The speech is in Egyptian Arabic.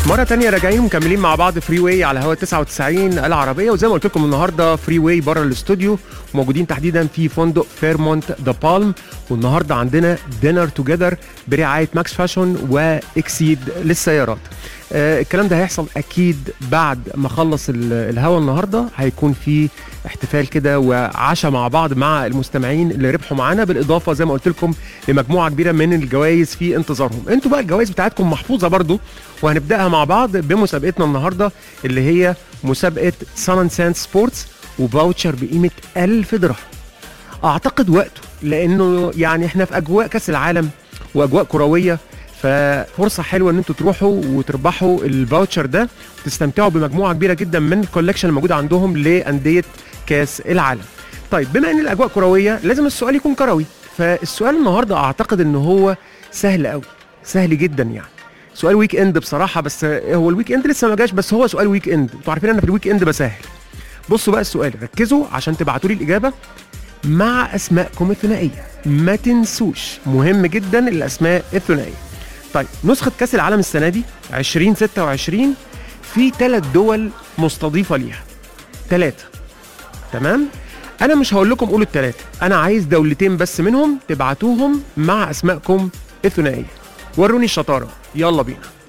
مرة تانية راجعين ومكملين مع بعض فري واي على هوا 99 العربية وزي ما قلت لكم النهاردة فري واي بره الاستوديو موجودين تحديدا في فندق فيرمونت ذا بالم والنهاردة عندنا دينر توجذر برعاية ماكس فاشون واكسيد للسيارات آه الكلام ده هيحصل اكيد بعد ما اخلص ال- الهوا النهارده هيكون في احتفال كده وعشاء مع بعض مع المستمعين اللي ربحوا معانا بالاضافه زي ما قلت لكم لمجموعه كبيره من الجوائز في انتظارهم انتوا بقى الجوائز بتاعتكم محفوظه برضو وهنبداها مع بعض بمسابقتنا النهارده اللي هي مسابقه سان ساند سبورتس وفاوتشر بقيمه 1000 درهم اعتقد وقته لانه يعني احنا في اجواء كاس العالم واجواء كرويه ففرصه حلوه ان انتوا تروحوا وتربحوا الفاوتشر ده وتستمتعوا بمجموعه كبيره جدا من الكولكشن الموجوده عندهم لانديه كاس العالم. طيب بما ان الاجواء كرويه لازم السؤال يكون كروي فالسؤال النهارده اعتقد ان هو سهل قوي سهل جدا يعني سؤال ويك اند بصراحه بس هو الويك اند لسه ما جاش بس هو سؤال ويك اند انتوا عارفين انا في الويك اند بسهل بصوا بقى السؤال ركزوا عشان تبعتوا لي الاجابه مع اسمائكم الثنائيه ما تنسوش مهم جدا الاسماء الثنائيه طيب نسخه كاس العالم السنه دي 2026 في ثلاث دول مستضيفه ليها ثلاثه تمام انا مش هقول لكم قولوا الثلاثه انا عايز دولتين بس منهم تبعتوهم مع اسمائكم الثنائيه وروني الشطاره يلا بينا